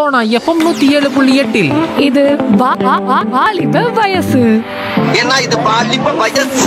Sona FM நூத்தி ஏழு புள்ளி எட்டில் இது வா- வா- வா- வாலிப வயசு ஏன்னா இது பாலிப்ப வயசு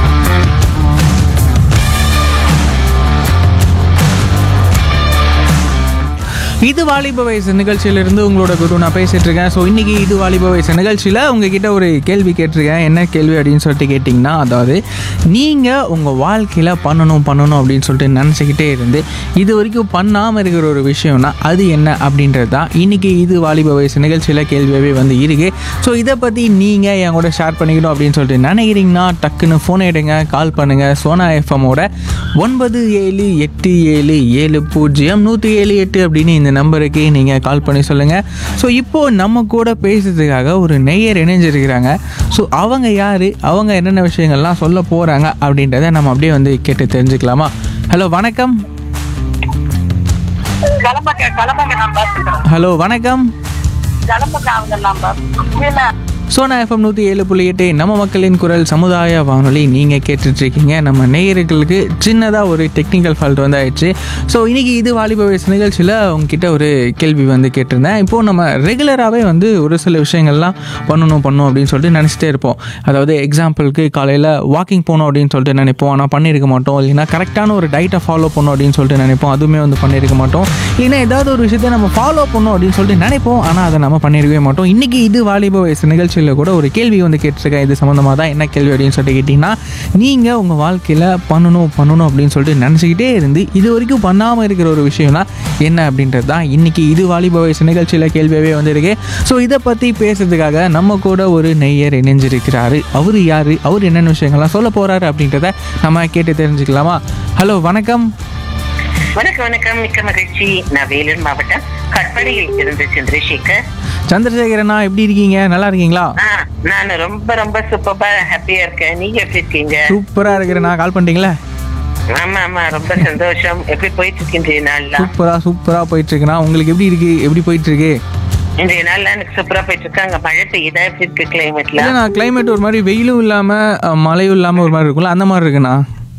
இது வாலிப வயசு நிகழ்ச்சியிலிருந்து உங்களோட குரு நான் பேசிட்டு இருக்கேன் ஸோ இன்னைக்கு இது வாலிப வயசு நிகழ்ச்சியில் உங்ககிட்ட ஒரு கேள்வி கேட்டிருக்கேன் என்ன கேள்வி அப்படின்னு சொல்லிட்டு கேட்டிங்கன்னா அதாவது நீங்கள் உங்கள் வாழ்க்கையில் பண்ணணும் பண்ணணும் அப்படின்னு சொல்லிட்டு நினச்சிக்கிட்டே இருந்து இது வரைக்கும் பண்ணாமல் இருக்கிற ஒரு விஷயம்னா அது என்ன அப்படின்றது தான் இன்னைக்கு இது வாலிப வயசு நிகழ்ச்சியில் கேள்வியாகவே வந்து இருக்கு ஸோ இதை பற்றி நீங்கள் என் கூட ஷேர் பண்ணிக்கணும் அப்படின்னு சொல்லிட்டு நினைக்கிறீங்கன்னா டக்குன்னு ஃபோன் எடுங்க கால் பண்ணுங்கள் சோனா எஃப்எம்மோட ஒன்பது ஏழு எட்டு ஏழு ஏழு பூஜ்ஜியம் நூற்றி ஏழு எட்டு அப்படின்னு இந்த நம்பருக்கு நீங்கள் கால் பண்ணி சொல்லுங்கள் ஸோ இப்போது நம்ம கூட பேசுறதுக்காக ஒரு நெய்யர் இணைஞ்சிருக்கிறாங்க ஸோ அவங்க யார் அவங்க என்னென்ன விஷயங்கள்லாம் சொல்ல போகிறாங்க அப்படின்றத நம்ம அப்படியே வந்து கேட்டு தெரிஞ்சுக்கலாமா ஹலோ வணக்கம் கிளம்புங்க கிளம்புங்க நான் பார்த்துக்கிறேன் ஹலோ வணக்கம் கிளம்புங்க அவங்க நம்பர் சோனா எஃப்எம் நூற்றி ஏழு புள்ளி எட்டு நம்ம மக்களின் குரல் சமுதாய வானொலி நீங்கள் கேட்டுட்ருக்கீங்க நம்ம நேயர்களுக்கு சின்னதாக ஒரு டெக்னிக்கல் ஃபால்ட் வந்து ஆயிடுச்சு ஸோ இன்றைக்கி இது வாலிப வயசு நிகழ்ச்சியில் உங்ககிட்ட ஒரு கேள்வி வந்து கேட்டிருந்தேன் இப்போது நம்ம ரெகுலராகவே வந்து ஒரு சில விஷயங்கள்லாம் பண்ணணும் பண்ணணும் அப்படின்னு சொல்லிட்டு நினச்சிட்டே இருப்போம் அதாவது எக்ஸாம்பிளுக்கு காலையில் வாக்கிங் போகணும் அப்படின்னு சொல்லிட்டு நினைப்போம் ஆனால் பண்ணியிருக்க மாட்டோம் இல்லைன்னா கரெக்டான ஒரு டயட்டை ஃபாலோ பண்ணணும் அப்படின்னு சொல்லிட்டு நினைப்போம் அதுவுமே வந்து பண்ணியிருக்க மாட்டோம் இல்லைன்னா ஏதாவது ஒரு விஷயத்தை நம்ம ஃபாலோ பண்ணணும் அப்படின்னு சொல்லிட்டு நினைப்போம் ஆனால் அதை நம்ம பண்ணியிருக்கவே மாட்டோம் இன்றைக்கி இது வாலிப வயசு நிகழ்ச்சியில் கூட ஒரு கேள்வி வந்து கேட்டிருக்கேன் இது சம்மந்தமாக தான் என்ன கேள்வி அப்படின்னு சொல்லிட்டு கேட்டிங்கன்னா நீங்கள் உங்கள் வாழ்க்கையில் பண்ணணும் பண்ணணும் அப்படின்னு சொல்லிட்டு நினச்சிக்கிட்டே இருந்து இது வரைக்கும் பண்ணாமல் இருக்கிற ஒரு விஷயம்னா என்ன அப்படின்றது தான் இன்றைக்கி இது வாலிப வயசு நிகழ்ச்சியில் கேள்வியாகவே வந்திருக்கு ஸோ இதை பற்றி பேசுறதுக்காக நம்ம கூட ஒரு நெய்யர் இணைஞ்சிருக்கிறாரு அவர் யார் அவர் என்னென்ன விஷயங்கள்லாம் சொல்ல போகிறாரு அப்படின்றத நம்ம கேட்டு தெரிஞ்சுக்கலாமா ஹலோ வணக்கம் வணக்கம் வணக்கம் மிக்க மகிழ்ச்சி நான் வேலூர் மாவட்டம் கட்படியில் இருந்து சந்திரசேகர் சந்திரசேகரண்ணா எப்படி இருக்கீங்க நல்லா இருக்கீங்களா ஆ, நான் ரொம்ப ரொம்ப சூப்பரா ஹாப்பியா இருக்கேன் நீங்க எப்படி இருக்கீங்க சூப்பராக இருக்கிறேண்ணா கால் பண்ணிட்டீங்களா ஆமா ஆமா ரொம்ப சந்தோஷம் எப்படி போயிட்டு இருக்கு இன்றைய நாள்லாம் சூப்பராக சூப்பராக போயிட்டு இருக்குண்ணா உங்களுக்கு எப்படி இருக்கு எப்படி போயிட்டு இருக்கு இன்றைய நாள்லாம் எனக்கு சூப்பரா போயிட்டு இருக்கு அங்க மழை பெய்யுதா எப்படி இருக்கு கிளைமேட்ல இல்லைண்ணா கிளைமேட் ஒரு மாதிரி வெயிலும் இல்லாமல் மழையும் இல்லாமல் ஒரு மாதிரி இருக்கும்ல அந்த மாதிரி இருக்குண்ணா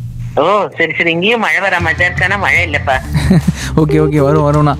ஓ சரி சரி இங்கேயும் மழை வர மாதிரி தான் இருக்கு ஆனா மழை இல்லப்பா ஓகே ஓகே வரும் வரும்ண்ணா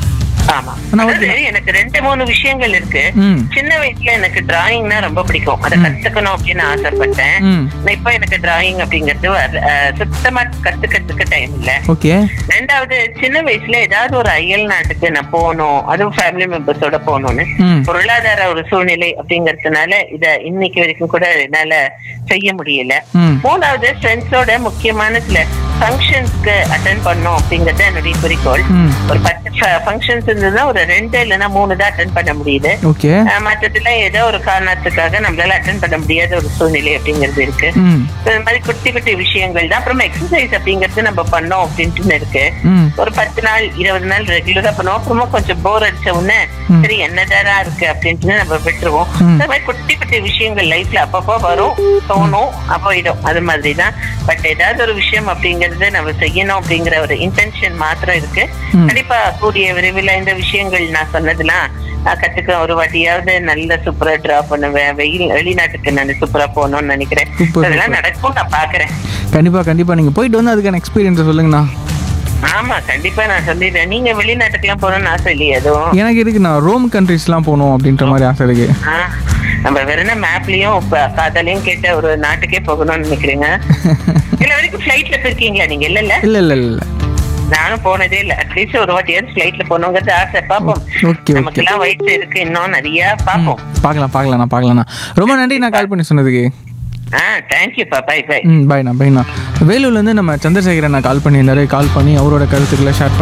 ஆமா ஆனா அதாவது எனக்கு ரெண்டு மூணு விஷயங்கள் இருக்கு ம் சின்ன வயசுல எனக்கு டிராயிங்னா ரொம்ப பிடிக்கும் அதை கத்துக்கணும் அப்படின்னு ஆசைப்பட்டேன் ம் நான் இப்ப எனக்கு டிராயிங் அப்படிங்கிறது வர- அஹ் சுத்தமா கத்துக்கிறதுக்கு டைம் இல்ல ஓகே ரெண்டாவது சின்ன வயசுல ஏதாவது ஒரு அயல் நாட்டுக்கு நான் போகணும் அதுவும் ஃபேமிலி மெம்பர்ஸோட போகணும்னு ம் பொருளாதார ஒரு சூழ்நிலை அப்படிங்கறதுனால இத இன்னைக்கு வரைக்கும் கூட என்னால செய்ய முடியல ம் மூணாவது ஃப்ரெண்ட்ஸோட முக்கியமான சில ஃபங்க்ஷன்ஸ்க்கு அட்டன் பண்ணோம் அப்படிங்கறது என்னுடைய குறிக்கோள் ம் ஒரு பத்து ஃபங்க்ஷன்ஸ் இருந்ததுன்னா ஒரு ரெண்டு இல்லைன்னா மூணு தான் அட்டன் பண்ண முடியுது ஓகே அஹ் மத்ததுல ஏதோ ஒரு காரணத்துக்காக நம்மளால அட்டன் பண்ண முடியாத ஒரு சூழ்நிலை அப்படிங்கிறது இருக்கு ம் So, இந்த மாதிரி குட்டி குட்டி விஷயங்கள் தான் அப்புறம் எக்ஸசைஸ் அப்படிங்கிறது நம்ம பண்ணோம் அப்படின்ட்டு இருக்கு ம் ஒரு பத்து நாள் இருபது நாள் ரெகுலரா பண்ணுவோம் அப்புறமா கொஞ்சம் போர் அடிச்ச உடனே ம். சரி என்னதாரா இருக்கு அப்படின்ட்டு நம்ம விட்டுருவோம் ம். இந்த மாதிரி குட்டி குட்டி விஷயங்கள் லைஃப்ல அப்பப்போ வரும் தோணும் போயிடும் அது மாதிரி தான் பட் ஏதாவது ஒரு விஷயம் அப்படிங்கறது நம்ம செய்யணும் அப்படிங்கிற ஒரு இன்டென்ஷன் மாத்திரம் இருக்கு ம். கண்டிப்பா கூடிய விரைவில் இந்த விஷயங்கள் நான் சொன்னதெல்லாம் நான் கத்துக்க ஒரு வாட்டியாவது நல்ல சூப்பரா டிரா பண்ணுவேன் வெயில் வெளிநாட்டுக்கு நான் சூப்பரா போகணும்னு நினைக்கிறேன் Super, அதெல்லாம் super. நடக்கும் நான் பாக்குறேன் கண்டிப்பாக கண்டிப்பாக நீங்கள் போயிட்டு வந்து அதுக்கான எக்ஸ்பீரியன்ஸை சொல்லுங்கண்ணா ஆமா கண்டிப்பா நான் சொல்லிடுறேன் நீங்க வெளிநாட்டுக்கு எல்லாம் போகணும்னு ஆசை இல்லையா எதுவும் எனக்கு இருக்குண்ணா ரோம் கண்ட்ரிஸ்லாம் போகணும் அப்படின்ற மாதிரி ஆசை இருக்கு ஆ, நம்ம வெறும் மேப்லயும் காதலையும் கேட்ட ஒரு நாட்டுக்கே போகணும்னு நினைக்கிறீங்க இல்ல வரைக்கும் ஃபிளைட்ல போயிருக்கீங்களா நீங்க இல்ல இல்ல இல்லை இல்லை இல்லை நானும் போனதே இல்ல அட்லீஸ்ட் ஒரு வாட்டியாவது ஃபிளைட்ல போகணுங்கிறது ஆசை பாப்போம் ஓகே நமக்கு ஓகே எல்லாம் வயசு இருக்கு இன்னும் நிறைய பாப்போம் பார்க்கலாம் பார்க்கலாண்ணா பார்க்கலாண்ணா ரொம்ப நன்றி நான் கால் பண்ணி சொன்னதுக்கு ஆ தேங்க்யூப்பா பை பை ம் பாய்ண்ணா பாய்ண்ணா வேலூர்லேருந்து நம்ம சந்திரசேகரன் கால் பண்ணியிருந்தாரு கால் பண்ணி அவரோட கருத்துக்களை ஷேர்